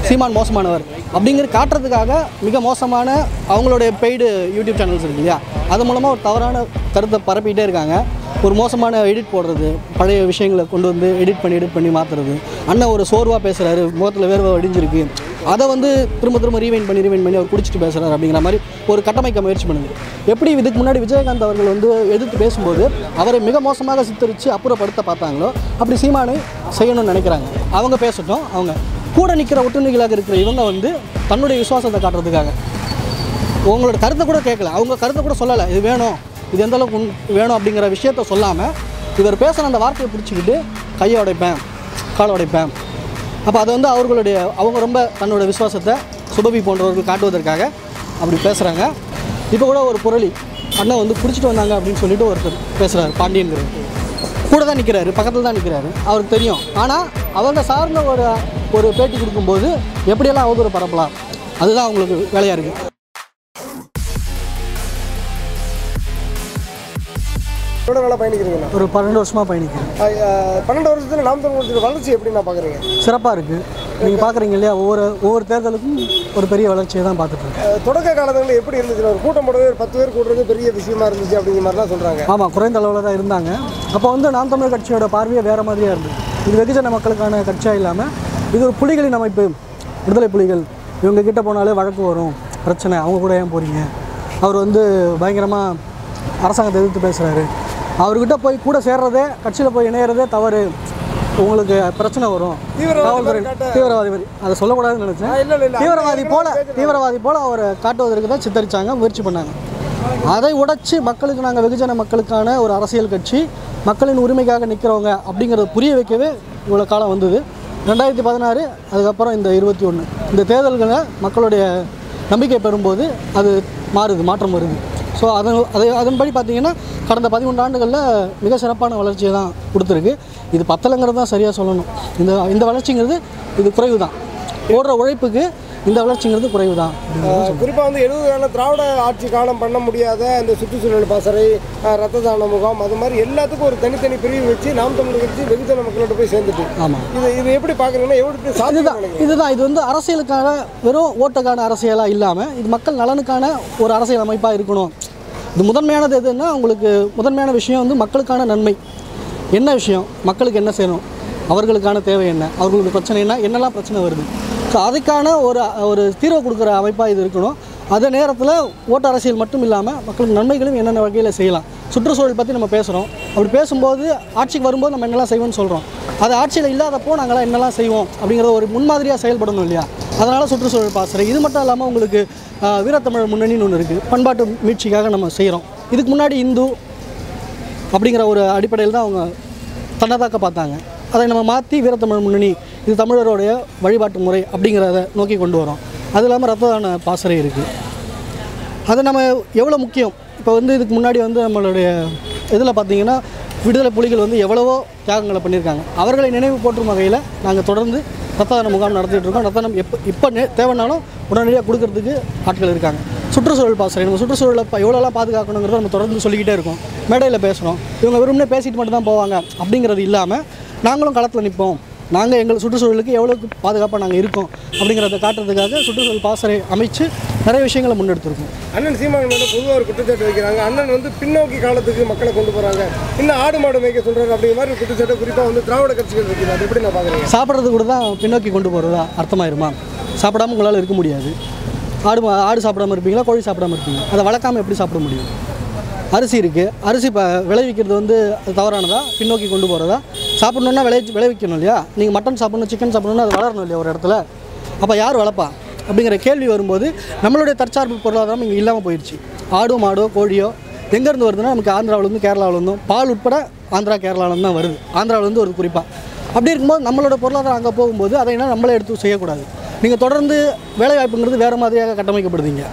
சீமான் மோசமானவர் அப்படிங்கிற காட்டுறதுக்காக மிக மோசமான அவங்களுடைய பெய்டு யூடியூப் சேனல்ஸ் இருக்கு இல்லையா அது மூலமாக ஒரு தவறான கருத்தை பரப்பிக்கிட்டே இருக்காங்க ஒரு மோசமான எடிட் போடுறது பழைய விஷயங்களை கொண்டு வந்து எடிட் பண்ணி எடிட் பண்ணி மாற்றுறது அண்ணன் ஒரு சோர்வாக பேசுகிறாரு முகத்தில் வேர்வை அடிஞ்சிருக்கு அதை வந்து திரும்ப திரும்ப ரீவைன் பண்ணி ரீவைன் பண்ணி அவர் குடிச்சிட்டு பேசுகிறாரு அப்படிங்கிற மாதிரி ஒரு கட்டமைக்க முயற்சி பண்ணுது எப்படி இதுக்கு முன்னாடி விஜயகாந்த் அவர்கள் வந்து எதிர்த்து பேசும்போது அவரை மிக மோசமாக சித்தரித்து அப்புறப்படுத்த பார்த்தாங்களோ அப்படி சீமானை செய்யணும்னு நினைக்கிறாங்க அவங்க பேசட்டும் அவங்க கூட நிற்கிற ஒட்டுண்ணிகளாக இருக்கிற இவங்க வந்து தன்னுடைய விசுவாசத்தை காட்டுறதுக்காக உங்களோட கருத்தை கூட கேட்கல அவங்க கருத்தை கூட சொல்லலை இது வேணும் இது எந்த அளவுக்கு உண்- வேணும் அப்படிங்கிற விஷயத்த சொல்லாமல் இவர் பேசுகிற அந்த வார்த்தையை பிடிச்சிக்கிட்டு கையை உடைப்பேன் காலை உடைப்பேன் அப்போ அதை வந்து அவர்களுடைய அவங்க ரொம்ப தன்னோட விசுவாசத்தை சுபவி போன்றவர்கள் காட்டுவதற்காக அப்படி பேசுகிறாங்க இப்போ கூட ஒரு புரளி அண்ணன் வந்து பிடிச்சிட்டு வந்தாங்க அப்படின்னு சொல்லிட்டு ஒருத்தர் பேசுகிறாரு பாண்டியன்கிறவர் கூட தான் நிற்கிறாரு பக்கத்தில் தான் நிற்கிறாரு அவருக்கு தெரியும் ஆனால் அவங்க சார்ந்த ஒரு ஒரு பேட்டி கொடுக்கும்போது எப்படியெல்லாம் அவதூறு பரப்பலாம் அதுதான் அவங்களுக்கு வேலையாக இருக்குது எவ்வளோ வேலை பயணிக்கிறீங்கண்ணா ஒரு பன்னெண்டு வருஷமாக பயணிக்கிறேன் அஹ், அஹ், பன்னெண்டு வருஷத்தில் நாம் தமிழ் கட்சியோட வளர்ச்சி எப்படி நான் பார்க்குறீங்க சிறப்பாக இருக்குது நீங்கள் பார்க்குறீங்க இல்லையா ஒவ்வொரு ஒவ்வொரு தேர்தலுக்கும் ஒரு பெரிய வளர்ச்சியை தான் பார்த்துட்டு இருக்கேன் தொடக்க காலங்களில் எப்படி இருந்துச்சு ஒரு கூட்டம் போடுறது ஒரு பத்து பேர் கூடுறது பெரிய விஷயமா இருந்துச்சு அப்படிங்கிற மாதிரிலாம் சொல்கிறாங்க ஆமாம் குறைந்த அளவில் தான் இருந்தாங்க அப்போ வந்து நாம் தமிழர் கட்சியோட பார்வையே வேறு மாதிரியாக இருந்தது இது வெகுஜன மக்களுக்கான கட்சியாக இல்லாமல் இது ஒரு புலிகளின் அமைப்பு விடுதலை புலிகள் இவங்க கிட்ட போனாலே வழக்கு வரும் பிரச்சனை அவங்க கூட ஏன் போகிறீங்க அவர் வந்து பயங்கரமாக அரசாங்கத்தை எதிர்த்து பேசுகிறாரு அவர்கிட்ட போய் கூட சேர்றதே கட்சியில் போய் இணையிறதே தவறு உங்களுக்கு பிரச்சனை வரும் தீவிரவாதி காவல்துறை மாதிரி காட்ட- தீவிரவாதி மாதிரி அதை சொல்லக்கூடாதுன்னு நினச்சேன் இல்லை இல்லை தீவிரவாதி போல தீவிரவாதி போல அவரை காட்டுவதற்கு தான் சித்தரிச்சாங்க முயற்சி பண்ணாங்க அதை உடைச்சு மக்களுக்கு நாங்கள் வெகுஜன மக்களுக்கான ஒரு அரசியல் கட்சி மக்களின் உரிமைக்காக நிற்கிறவங்க அப்படிங்கிறத புரிய வைக்கவே இவ்வளோ காலம் வந்தது ரெண்டாயிரத்தி பதினாறு அதுக்கப்புறம் இந்த இருபத்தி ஒன்று இந்த தேர்தல்களை மக்களுடைய நம்பிக்கை பெறும்போது அது மாறுது மாற்றம் வருது ஸோ அதன் அதை அதன்படி பார்த்தீங்கன்னா கடந்த பதிமூன்று ஆண்டுகளில் மிக சிறப்பான வளர்ச்சியை தான் கொடுத்துருக்கு இது பத்தலைங்கிறது தான் சரியாக சொல்லணும் இந்த இந்த வளர்ச்சிங்கிறது இது குறைவு தான் ஓடுற உழைப்புக்கு இந்த வளர்ச்சிங்கிறது குறைவு தான் குறிப்பாக வந்து எழுபது கால திராவிட ஆட்சி காலம் பண்ண முடியாத இந்த சுற்றுச்சூழல் பாசறை அஹ், ரத்த தான முகாம் அது மாதிரி எல்லாத்துக்கும் ஒரு தனித்தனி பிரிவு வச்சு நாம் தமிழர் கட்சி வெகுஜன மக்களோட போய் சேர்ந்துட்டு ஆமாம் இது இது எப்படி பார்க்குறீங்கன்னா எப்படி சாத்தியம் இதுதான் இதுதான் இது வந்து அரசியலுக்கான வெறும் ஓட்டுக்கான அரசியலாக இல்லாமல் இது மக்கள் நலனுக்கான ஒரு அரசியல் அமைப்பாக இருக்கணும் இது முதன்மையானது எதுன்னா உங்களுக்கு முதன்மையான விஷயம் வந்து மக்களுக்கான நன்மை என்ன விஷயம் மக்களுக்கு என்ன செய்யணும் அவர்களுக்கான தேவை என்ன அவர்களுக்கு பிரச்சனை என்ன என்னெல்லாம் பிரச்சனை வருது ஸோ அதுக்கான ஒரு ஒரு தீர்வு கொடுக்குற அமைப்பாக இது இருக்கணும் அதே நேரத்தில் ஓட்டு அரசியல் மட்டும் இல்லாமல் மக்களுக்கு நன்மைகளும் என்னென்ன வகையில் செய்யலாம் சுற்றுச்சூழல் பற்றி நம்ம பேசுகிறோம் அப்படி பேசும்போது ஆட்சிக்கு வரும்போது நம்ம என்னெல்லாம் செய்வோம்னு சொல்கிறோம் அது ஆட்சியில் இல்லாதப்போ நாங்களாம் என்னெல்லாம் செய்வோம் அப்படிங்கிறத ஒரு முன்மாதிரியாக செயல்படணும் இல்லையா அதனால் சுற்றுச்சூழல் பாசறை இது மட்டும் இல்லாமல் உங்களுக்கு ஆஹ், வீரத்தமிழர் முன்னணின்னு ஒன்று இருக்குது பண்பாட்டு மீட்சிக்காக நம்ம செய்கிறோம் இதுக்கு முன்னாடி இந்து அப்படிங்கிற ஒரு அடிப்படையில் தான் அவங்க தன்னதாக்க பார்த்தாங்க அதை நம்ம மாற்றி வீரத்தமிழ் முன்னணி இது தமிழருடைய வழிபாட்டு முறை அப்படிங்கிறத நோக்கி கொண்டு வரோம் அது இல்லாமல் ரத்த தான பாசறை இருக்குது அது நம்ம எவ்வளோ முக்கியம் இப்போ வந்து இதுக்கு முன்னாடி வந்து நம்மளுடைய இதில் பார்த்தீங்கன்னா விடுதலை புலிகள் வந்து எவ்வளவோ தியாகங்களை பண்ணியிருக்காங்க அவர்களை நினைவு போற்றும் வகையில் நாங்கள் தொடர்ந்து ரத்த தான முகாம் நடத்திட்டு இருக்கோம் ரத்த தானம் எப்போ இப்போ நே- தேவைன்னாலும் உடனடியாக கொடுக்கறதுக்கு ஆட்கள் இருக்காங்க சுற்றுச்சூழல் பாசறை நம்ம சுற்றுச்சூழலை ப- எவ்வளோலாம் பாதுகாக்கணுங்கிறத நம்ம தொடர்ந்து சொல்லிக்கிட்டே இருக்கோம் மேடையில் பேசுகிறோம் இவங்க வெறுமனே பேசிட்டு மட்டும் தான் போவாங்க அப்படிங்கிறது இல்லாமல் நாங்களும் களத்தில் நிற்போம் நாங்கள் எங்கள் சுற்றுச்சூழலுக்கு எவ்வளோக்கு பாதுகாப்பாக நாங்கள் இருக்கோம் அப்படிங்கிறத காட்டுறதுக்காக சுற்றுச்சூழல் பாசறை அமைச்சு நிறைய விஷயங்களை முன்னெடுத்திருக்கோம் அண்ணன் சீமான் மேலே பொதுவாக ஒரு குற்றச்சாட்டு வைக்கிறாங்க அண்ணன் வந்து பின்னோக்கி காலத்துக்கு மக்களை கொண்டு போகிறாங்க இன்னும் ஆடு மாடு மேய்க்க சொல்கிறாரு அப்படிங்கிற மாதிரி ஒரு குற்றச்சாட்டு குறிப்பாக வந்து திராவிட கட்சிகள் வைக்கிறது அது எப்படி நான் பார்க்குறீங்க சாப்பிட்றது கூட தான் பின்னோக்கி கொண்டு போகிறதா அர்த்தமாயிருமா சாப்பிடாம உங்களால் இருக்க முடியாது ஆடு மா- ஆடு சாப்பிடாம இருப்பீங்களா கோழி சாப்பிடாம இருப்பீங்க அதை வளர்க்காம எப்படி சாப்பிட முடியும் அரிசி இருக்குது அரிசி இப்போ விளைவிக்கிறது வந்து அது தவறானதா பின்னோக்கி கொண்டு போகிறதா சாப்பிட்ணுன்னா விளை விளைவிக்கணும் இல்லையா நீங்கள் மட்டன் சாப்பிடணும் சிக்கன் சாப்பிடணும்னா அது வளரணும் இல்லையா ஒரு இடத்துல அப்போ யார் வளர்ப்பா அப்படிங்கிற கேள்வி வரும்போது நம்மளுடைய தற்சார்பு பொருளாதாரம் இங்கே இல்லாமல் போயிடுச்சு ஆடோ மாடோ கோழியோ எங்கேருந்து வருதுன்னா நமக்கு ஆந்திராவிலேருந்து கேரளாவிலேருந்தும் பால் உட்பட ஆந்திரா கேரளாவிலேருந்து தான் வருது ஆந்திராவிலேருந்து ஒரு குறிப்பாக அப்படி இருக்கும்போது நம்மளோட பொருளாதாரம் அங்கே போகும்போது அதை என்ன நம்மளே எடுத்து செய்யக்கூடாது நீங்கள் தொடர்ந்து வேலைவாய்ப்புங்கிறது வேறு மாதிரியாக கட்டமைக்கப்படுதீங்க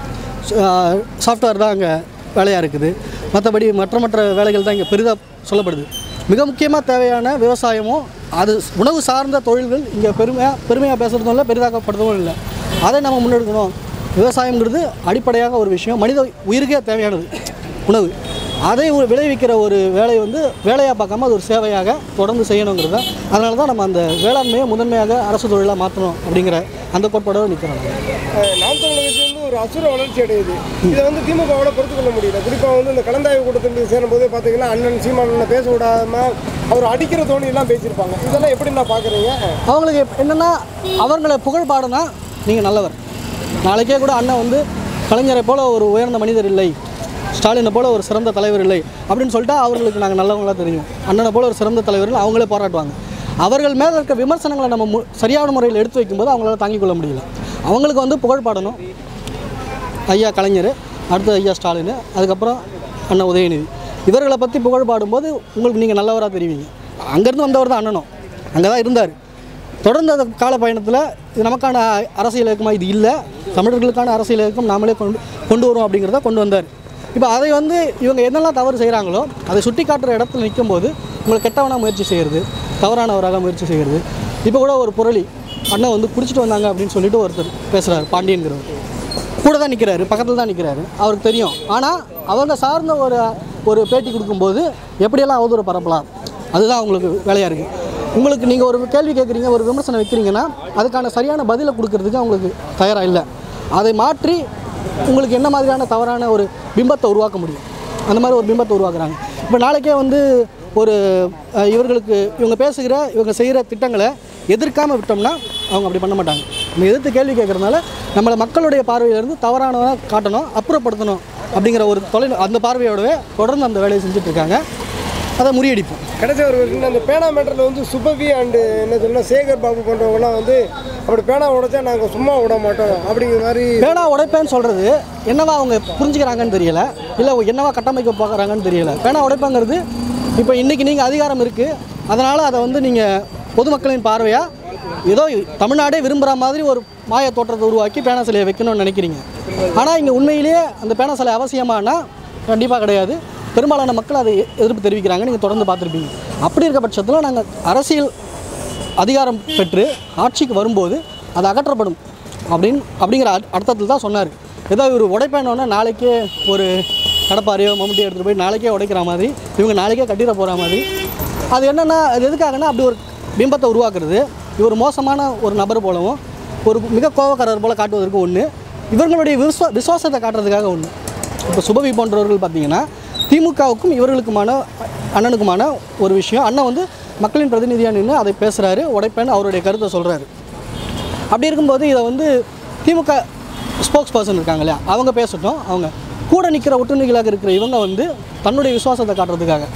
சாஃப்ட்வேர் தான் அங்கே வேலையாக இருக்குது மற்றபடி மற்ற மற்ற வேலைகள் தான் இங்கே பெரிதாக சொல்லப்படுது மிக முக்கியமாக தேவையான விவசாயமும் அது உணவு சார்ந்த தொழில்கள் இங்கே பெருமையாக பெருமையாக பேசுகிறதும் இல்லை பெரிதாக்கப்படுறதும் இல்லை அதை நம்ம முன்னெடுக்கணும் விவசாயங்கிறது அடிப்படையாக ஒரு விஷயம் மனித உயிருக்கே தேவையானது உணவு அதை ஒரு விளைவிக்கிற ஒரு வேலையை வந்து வேலையாக பார்க்காம அது ஒரு சேவையாக தொடர்ந்து செய்யணுங்கிறது தான் அதனால தான் நம்ம அந்த வேளாண்மையை முதன்மையாக அரசு தொழிலாக மாற்றணும் அப்படிங்கிற அந்த கோட்பாடோடு நிற்கிறோம் அஹ் நாம் தமிழர் கட்சி வந்து ஒரு அசுர வளர்ச்சி அடையுது இதை வந்து திமுகவோட பொறுத்து கொள்ள முடியல குறிப்பாக வந்து இந்த கலந்தாய்வு கூட்டத்தில் சேரும்போது பார்த்தீங்கன்னா அண்ணன் சீமானனை பேச விடாம அவர் அடிக்கிற தோணி எல்லாம் பேசியிருப்பாங்க இதெல்லாம் எப்படி நான் பார்க்குறீங்க அவங்களுக்கு என்னென்னா அவர்களை புகழ் பாடுனா நீங்கள் நல்லவர் நாளைக்கே கூட அண்ணன் வந்து கலைஞரை போல ஒரு உயர்ந்த மனிதர் இல்லை ஸ்டாலினை போல ஒரு சிறந்த தலைவர் இல்லை அப்படின்னு சொல்லிட்டு அவர்களுக்கு நாங்கள் நல்லவங்களாக தெரியும் அண்ணனை போல ஒரு சிறந்த தலைவர்கள் அவங்களே பாராட்டுவாங்க அவர்கள் மேலே இருக்க விமர்சனங்களை நம்ம மு- சரியான முறையில் எடுத்து வைக்கும்போது அவங்களால தாங்கிக் கொள்ள முடியல அவங்களுக்கு வந்து புகழ் பாடணும் ஐயா கலைஞர் அடுத்து ஐயா ஸ்டாலின் அதுக்கப்புறம் அண்ணன் உதயநிதி இவர்களை பற்றி புகழ் பாடும்போது உங்களுக்கு நீங்கள் நல்லவராக தெரிவிங்க அங்கேருந்து வந்தவர் தான் அண்ணனும் அங்கே தான் இருந்தார் தொடர்ந்து அந்த கால பயணத்தில் இது நமக்கான அரசியல் இயக்கமா இது இல்லை தமிழர்களுக்கான அரசியல் இயக்கம் நாமளே கொண்டு கொண்டு வரோம் அப்படிங்கிறத கொண்டு வந்தார் இப்போ அதை வந்து இவங்க என்னெல்லாம் தவறு செய்கிறாங்களோ அதை சுட்டி காட்டுற இடத்துல நிற்கும்போது உங்களை கெட்டவனாக முயற்சி செய்கிறது தவறானவராக முயற்சி செய்கிறது இப்போ கூட ஒரு புரளி அண்ணன் வந்து குடிச்சிட்டு வந்தாங்க அப்படின்னு சொல்லிட்டு ஒருத்தர் பேசுகிறார் பாண்டியன்கிறவர் கூட தான் நிற்கிறாரு பக்கத்தில் தான் நிற்கிறாரு அவருக்கு தெரியும் ஆனால் அவங்க சார்ந்த ஒரு ஒரு பேட்டி கொடுக்கும்போது எப்படியெல்லாம் அவதூறு பரப்பலாம் அதுதான் அவங்களுக்கு வேலையாக இருக்குது உங்களுக்கு நீங்கள் ஒரு கேள்வி கேட்குறீங்க ஒரு விமர்சனம் வைக்கிறீங்கன்னா அதுக்கான சரியான பதிலை கொடுக்கறதுக்கு அவங்களுக்கு தயாராக இல்லை அதை மாற்றி உங்களுக்கு என்ன மாதிரியான தவறான ஒரு பிம்பத்தை உருவாக்க முடியும் அந்த மாதிரி ஒரு பிம்பத்தை உருவாக்குறாங்க இப்போ நாளைக்கே வந்து ஒரு அஹ், இவர்களுக்கு இவங்க பேசுகிற இவங்க செய்கிற திட்டங்களை எதிர்க்காமல் விட்டோம்னா அவங்க அப்படி பண்ண மாட்டாங்க நம்ம எதிர்த்து கேள்வி கேட்குறதுனால நம்மளை மக்களுடைய பார்வையிலேருந்து தவறானதாக காட்டணும் அப்புறப்படுத்தணும் அப்படிங்கிற ஒரு தொலை அந்த பார்வையோடவே தொடர்ந்து அந்த வேலையை செஞ்சுட்டு இருக்காங்க அதை முறியடிப்போம் கடைசி ஒரு விஷயம் அந்த பேனா மேட்டரில் வந்து சுபவி அண்டு என்ன சொன்னா சேகர் பாபு போன்றவங்கலாம் வந்து அப்படி பேனா உடைச்சா நாங்கள் சும்மா விட மாட்டோம் அப்படிங்கிற மாதிரி பேனா உடைப்பேன்னு சொல்கிறது என்னவா அவங்க புரிஞ்சுக்கிறாங்கன்னு தெரியல இல்லை என்னவா கட்டமைக்க பார்க்குறாங்கன்னு தெரியல பேனா உடைப்பாங்கிறது இப்போ இன்றைக்கி நீங்கள் அதிகாரம் இருக்குது அதனால் அதை வந்து நீங்கள் பொதுமக்களின் பார்வையாக ஏதோ தமிழ்நாடே விரும்புகிற மாதிரி ஒரு மாய தோற்றத்தை உருவாக்கி பேனா சிலையை வைக்கணும்னு நினைக்கிறீங்க ஆனால் இங்கே உண்மையிலேயே அந்த பேனா சிலை அவசியமானா கண்டிப்பாக கிடையாது பெரும்பாலான மக்கள் அதை எ- எதிர்ப்பு தெரிவிக்கிறாங்க நீங்கள் தொடர்ந்து பார்த்துருப்பீங்க அப்படி இருக்க பட்சத்தில் நாங்கள் அரசியல் அதிகாரம் பெற்று ஆட்சிக்கு வரும்போது அது அகற்றப்படும் அப்படின்னு அப்படிங்கிற அர்த்த- அர்த்தத்தில் தான் சொன்னார் ஏதோ இவர் உடைப்பேனோன்னா நாளைக்கே ஒரு கடப்பாரையோ மம்முட்டியோ எடுத்துகிட்டு போய் நாளைக்கே உடைக்கிற மாதிரி இவங்க நாளைக்கே கட்டிட போகிற மாதிரி அது என்னென்னா அது எதுக்காகன்னா அப்படி ஒரு பிம்பத்தை உருவாக்குறது இவர் மோசமான ஒரு நபர் போலவும் ஒரு மிக கோவக்காரர் போல காட்டுவதற்கு ஒன்று இவர்களுடைய விசுவா விசுவாசத்தை காட்டுறதுக்காக ஒன்று இப்போ சுபவி போன்றவர்கள் பார்த்தீங்கன்னா திமுகவுக்கும் இவர்களுக்குமான அண்ணனுக்குமான ஒரு விஷயம் அண்ணன் வந்து மக்களின் பிரதிநிதியாக நின்று அதை பேசுகிறாரு உடைப்பேன்னு அவருடைய கருத்தை சொல்கிறாரு அப்படி இருக்கும்போது இதை வந்து திமுக ஸ்போக்ஸ் பர்சன் இருக்காங்க இல்லையா அவங்க பேசட்டும் அவங்க கூட நிற்கிற ஒட்டுணிகளாக இருக்கிற இவங்க வந்து தன்னுடைய விசுவாசத்தை காட்டுறதுக்காக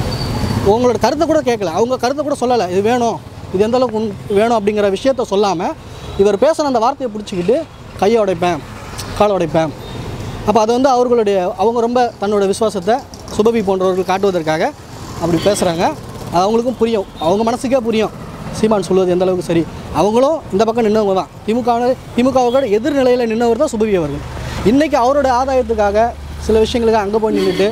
உங்களோட கருத்தை கூட கேட்கல அவங்க கருத்தை கூட சொல்லலை இது வேணும் இது எந்த அளவுக்கு உண்- வேணும் அப்படிங்கிற விஷயத்த சொல்லாமல் இவர் பேசுன அந்த வார்த்தையை பிடிச்சிக்கிட்டு கையை உடைப்பேன் காலை உடைப்பேன் அப்போ அது வந்து அவர்களுடைய அவங்க ரொம்ப தன்னோட விசுவாசத்தை சுபவி போன்றவர்கள் காட்டுவதற்காக அப்படி பேசுகிறாங்க அது அவங்களுக்கும் புரியும் அவங்க மனசுக்கே புரியும் சீமான் சொல்வது எந்த அளவுக்கு சரி அவங்களும் இந்த பக்கம் நின்னவங்க தான் திமுக திமுகவோட எதிர்நிலையில் நின்னவர் தான் சுபவி அவர்கள் இன்றைக்கி அவரோட ஆதாயத்துக்காக சில விஷயங்களுக்கு அங்கே போய் நின்றுட்டு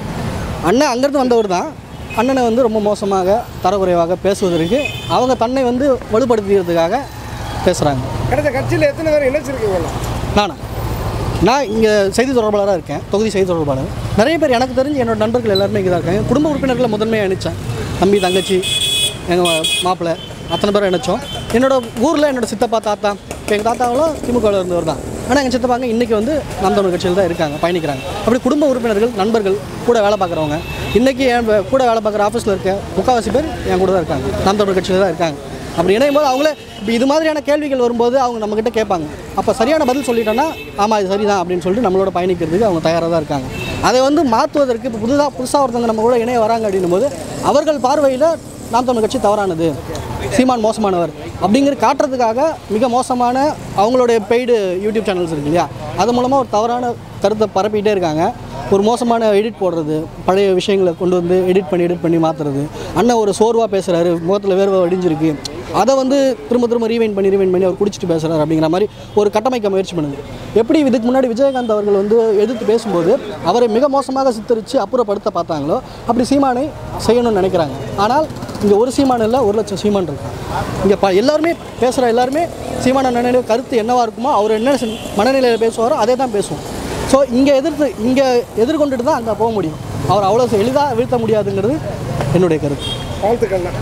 அண்ணன் அங்கேருந்து வந்தவர் தான் அண்ணனை வந்து ரொம்ப மோசமாக தரக்குறைவாக பேசுவதற்கு அவங்க தன்னை வந்து வலுப்படுத்திக்கிறதுக்காக பேசுகிறாங்க கடைசி கட்சியில் எத்தனை பேர் இணைச்சிருக்கீங்களா நானா நான் இங்கே செய்தி தொடர்பாளராக இருக்கேன் தொகுதி செய்தி தொடர்பாளர் நிறைய பேர் எனக்கு தெரிஞ்சு என்னோட நண்பர்கள் எல்லாருமே இங்கே தான் இருக்காங்க குடும்ப உறுப்பினர்களை முதன்மையாக இணைச்சேன் தம்பி தங்கச்சி எங்கள் மாப்பிள்ளை அத்தனை பேரும் இணைச்சோம் என்னோட ஊரில் என்னோட சித்தப்பா தாத்தா இப்போ எங்கள் தாத்தாவெல்லாம் திமுகவில் இருந்தவர் தான் ஆனால் எங்கள் சித்தப்பாங்க இன்றைக்கி வந்து நாம் தமிழ் கட்சியில் தான் இருக்காங்க பயணிக்கிறாங்க அப்படி குடும்ப உறுப்பினர்கள் நண்பர்கள் கூட வேலை பார்க்குறவங்க இன்றைக்கி என் வே- கூட வேலை பார்க்குற ஆஃபீஸில் இருக்க முக்கால்வாசி பேர் என் கூட தான் இருக்காங்க நாம் தமிழ் கட்சியில் தான் இருக்காங்க அப்படி இணையும் போது அவங்களே இப்போ இது மாதிரியான கேள்விகள் வரும்போது அவங்க நம்மக்கிட்ட கேட்பாங்க அப்போ சரியான பதில் சொல்லிட்டோன்னா ஆமாம் இது சரிதான் அப்படின்னு சொல்லிட்டு நம்மளோட பயணிக்கிறதுக்கு அவங்க தயாராக தான் இருக்காங்க அதை வந்து மாற்றுவதற்கு இப்போ புதுசாக புதுசாக ஒருத்தவங்க நம்ம கூட இணைய வராங்க அப்படின்னும் போது அவர்கள் பார்வையில் நாம் தமிழ் கட்சி தவறானது சீமான் மோசமானவர் அப்படிங்கிற காட்டுறதுக்காக மிக மோசமான அவங்களுடைய பெய்டு யூடியூப் சேனல்ஸ் இருக்கு இல்லையா அது மூலமாக ஒரு தவறான கருத்தை பரப்பிக்கிட்டே இருக்காங்க ஒரு மோசமான எடிட் போடுறது பழைய விஷயங்களை கொண்டு வந்து எடிட் பண்ணி எடிட் பண்ணி மாற்றுறது அண்ணன் ஒரு சோர்வாக பேசுகிறாரு முகத்தில் வேர்வை வடிஞ்சிருக்கு அதை வந்து திரும்ப திரும்ப ரீவைன் பண்ணி ரீவைன் பண்ணி அவர் குடிச்சிட்டு பேசுகிறார் அப்படிங்கிற மாதிரி ஒரு கட்டமைக்க முயற்சி பண்ணுது எப்படி இதுக்கு முன்னாடி விஜயகாந்த் அவர்கள் வந்து எதிர்த்து பேசும்போது அவரை மிக மோசமாக சித்தரித்து அப்புறப்படுத்த பார்த்தாங்களோ அப்படி சீமானை செய்யணும்னு நினைக்கிறாங்க ஆனால் இங்கே ஒரு சீமான் இல்லை ஒரு லட்சம் சீமான் இருக்காங்க இங்கே ப எல்லாருமே பேசுகிற எல்லாருமே சீமான நினைவு கருத்து என்னவா இருக்குமோ அவர் என்ன மனநிலையில் பேசுவாரோ அதே தான் பேசுவோம் ஸோ இங்கே எதிர்த்து இங்கே எதிர்கொண்டுட்டு தான் அங்கே போக முடியும் அவர் அவ்வளோ எளிதாக வீழ்த்த முடியாதுங்கிறது என்னுடைய கருத்து வாழ்த்துக்கள்ண்ணா